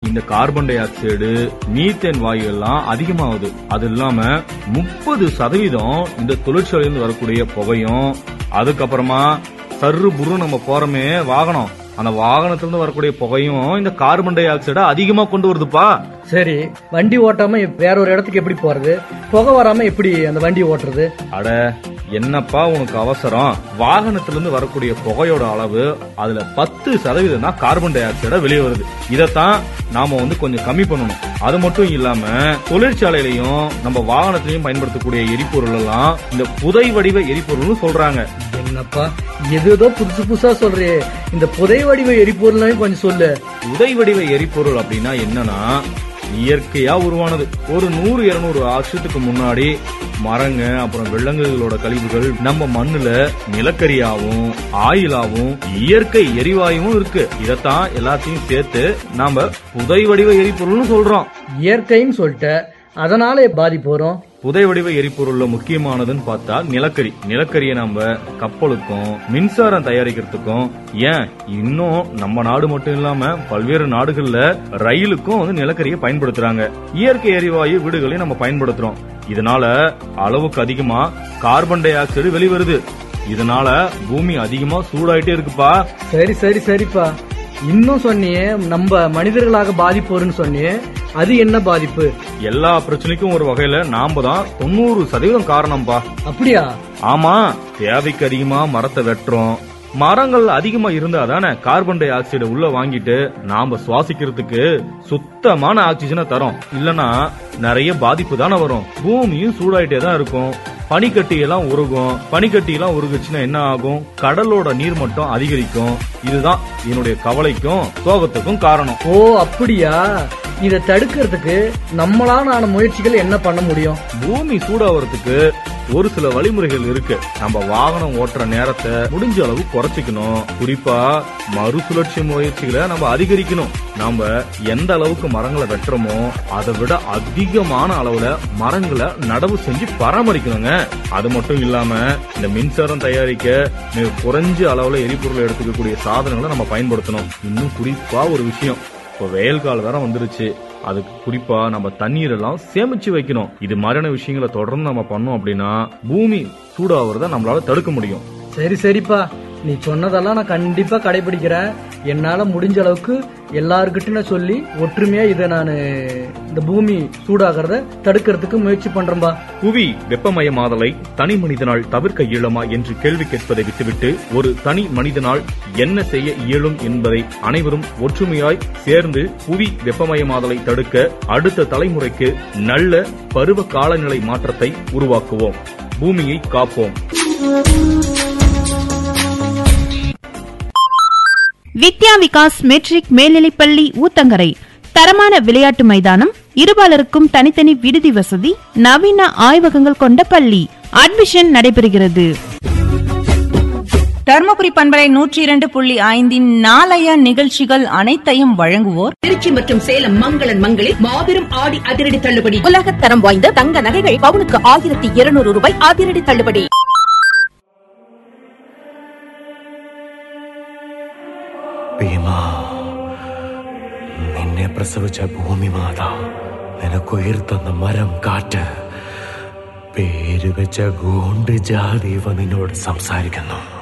இந்த carbon dioxide methane வாயு எல்லாம் அதிகமாகுது அது இல்லாம முப்பது சதவீதம் இந்த தொழிற்சாலையிலிருந்து வரக்கூடிய புகையும் அதுக்கப்புறமா சர்ரு புரு நம்ம போறோமே வாகனம் அந்த வாகனத்திலிருந்து வரக்கூடிய புகையும் இந்த கார்பன் டை ஆக்சைடை அதிகமா கொண்டு வருதுப்பா சரி வண்டி ஓட்டாம வேற ஒரு இடத்துக்கு எப்படி போறது புகை வராம எப்படி அந்த வண்டி ஓட்டுறது அட என்னப்பா உனக்கு அவசரம் வாகனத்திலிருந்து வரக்கூடிய புகையோட அளவு அதுல பத்து சதவீதம் தான் கார்பன் டை ஆக்சைடா வெளியே வருது இதைத்தான் நாம வந்து கொஞ்சம் கம்மி பண்ணணும் அது மட்டும் இல்லாம தொழிற்சாலையிலையும் நம்ம வாகனத்திலையும் பயன்படுத்தக்கூடிய எரிபொருள் எல்லாம் இந்த புதை வடிவ எரிபொருள்னு சொல்றாங்க என்னப்பா எது ஏதோ புதுசு புதுசா சொல்றியே இந்த புதை வடிவ எரிபொருளையும் கொஞ்சம் சொல்லு புதை வடிவ எரிபொருள் அப்படின்னா என்னன்னா இயற்கையா உருவானது ஒரு நூறு இருநூறு வருஷத்துக்கு முன்னாடி மரங்க அப்புறம் விலங்குகளோட கழிவுகள் நம்ம மண்ணுல நிலக்கரியாவும் ஆயிலாவும் இயற்கை எரிவாயுவும் இருக்கு இதத்தான் எல்லாத்தையும் சேர்த்து நாம புதை வடிவ எரிபொருள்னு சொல்றோம் இயற்கைன்னு சொல்லிட்ட அதனால பாதிப்பு வரும் புதை வடிவ எரிபொருள்ல முக்கியமானதுன்னு பார்த்தா நிலக்கரி நிலக்கரியை நம்ம கப்பலுக்கும் மின்சாரம் தயாரிக்கிறதுக்கும் ஏன் இன்னும் நம்ம நாடு மட்டும் இல்லாம பல்வேறு நாடுகள்ல ரயிலுக்கும் வந்து நிலக்கரியை பயன்படுத்துறாங்க இயற்கை எரிவாயு வீடுகளையும் நம்ம பயன்படுத்துறோம் இதனால அளவுக்கு அதிகமா கார்பன் டை ஆக்சைடு வெளிவருது இதனால பூமி அதிகமா சூடாயிட்டே இருக்குப்பா சரி சரி சரிப்பா இன்னும் சொன்னியே நம்ம மனிதர்களாக பாதிப்பு வரும்னு சொன்னியே அது என்ன பாதிப்பு எல்லா பிரச்சனைக்கும் ஒரு வகையில நாம தான் தொண்ணூறு சதவீதம் காரணம்பா அப்படியா ஆமா தேவைக்கு அதிகமா மரத்தை வெட்டுறோம் மரங்கள் அதிகமா இருந்தா தானே கார்பன் டை ஆக்சைடு உள்ள வாங்கிட்டு நாம சுவாசிக்கிறதுக்கு சுத்தமான ஆக்சிஜனை தரோம் இல்லனா நிறைய பாதிப்பு தானே வரும் பூமியும் சூடாயிட்டே தான் இருக்கும் பனிக்கட்டி எல்லாம் உருகும் பனிக்கட்டி எல்லாம் உருகுச்சுன்னா என்ன ஆகும் கடலோட நீர் மட்டம் அதிகரிக்கும் இதுதான் என்னுடைய கவலைக்கும் சோகத்துக்கும் காரணம் ஓ அப்படியா இதை தடுக்கிறதுக்கு நம்மளான ஆன முயற்சிகள் என்ன பண்ண முடியும் பூமி சூடாவறதுக்கு ஒரு சில வழிமுறைகள் இருக்கு நம்ம வாகனம் ஓட்டுற நேரத்தை முடிஞ்ச அளவு குறைச்சிக்கணும் குறிப்பா மறுசுழற்சி முயற்சிகளை நம்ம அதிகரிக்கணும் நாம எந்த அளவுக்கு மரங்களை வெட்டுறோமோ அதை விட அதிகமான அளவுல மரங்களை நடவு செஞ்சு பராமரிக்கணுங்க அது மட்டும் இல்லாம இந்த மின்சாரம் தயாரிக்க மிக குறைஞ்ச அளவுல எரிபொருளை எடுத்துக்கக்கூடிய சாதனங்களை நம்ம பயன்படுத்தணும் இன்னும் குறிப்பா ஒரு விஷயம் இப்போ வெயில் காலம் வேற வந்துருச்சு அதுக்கு குறிப்பா நம்ம தண்ணீர் எல்லாம் சேமிச்சு வைக்கணும் இது மாதிரியான விஷயங்களை தொடர்ந்து நம்ம பண்ணோம் அப்படின்னா பூமி சூடாகிறத நம்மளால தடுக்க முடியும் சரி சரிப்பா நீ சொன்னதெல்லாம் நான் கண்டிப்பா கடைபிடிக்கிறேன் என்னால முடிஞ்ச அளவுக்கு எல்லாருக்கிட்டும் நான் சொல்லி ஒற்றுமையா இதை நான் இந்த பூமி சூடாகிறத தடுக்கிறதுக்கு முயற்சி பண்றேன்பா புவி வெப்பமயமாதலை தனி மனிதனால் தவிர்க்க இயலுமா என்று கேள்வி கேட்பதை விட்டுவிட்டு ஒரு தனி மனிதனால் என்ன செய்ய இயலும் என்பதை அனைவரும் ஒற்றுமையாய் சேர்ந்து புவி வெப்பமயமாதலை தடுக்க அடுத்த தலைமுறைக்கு நல்ல பருவ காலநிலை மாற்றத்தை உருவாக்குவோம் பூமியை காப்போம் வித்யா விகாஸ் மெட்ரிக் மேல்நிலைப்பள்ளி ஊத்தங்கரை தரமான விளையாட்டு மைதானம் இருபாலருக்கும் தனித்தனி விடுதி வசதி நவீன ஆய்வகங்கள் கொண்ட பள்ளி அட்மிஷன் நடைபெறுகிறது தர்மபுரி பண்பலை நூற்றி இரண்டு புள்ளி ஐந்தின் நாளைய நிகழ்ச்சிகள் அனைத்தையும் வழங்குவோர் திருச்சி மற்றும் சேலம் மங்களன் மங்களில் மாபெரும் ஆடி அதிரடி தள்ளுபடி உலகத் தரம் வாய்ந்த தங்க நகைகள் பவுனுக்கு ஆயிரத்தி இருநூறு ரூபாய் அதிரடி தள்ளுபடி ഭീമാ നിന്നെ പ്രസവിച്ച ഭൂമിമാത നിനക്കുയർത്തുന്ന മരം കാറ്റ് പേര് വെച്ച ഗോണ്ട് ജാതി ഇവ നിന്നോട് സംസാരിക്കുന്നു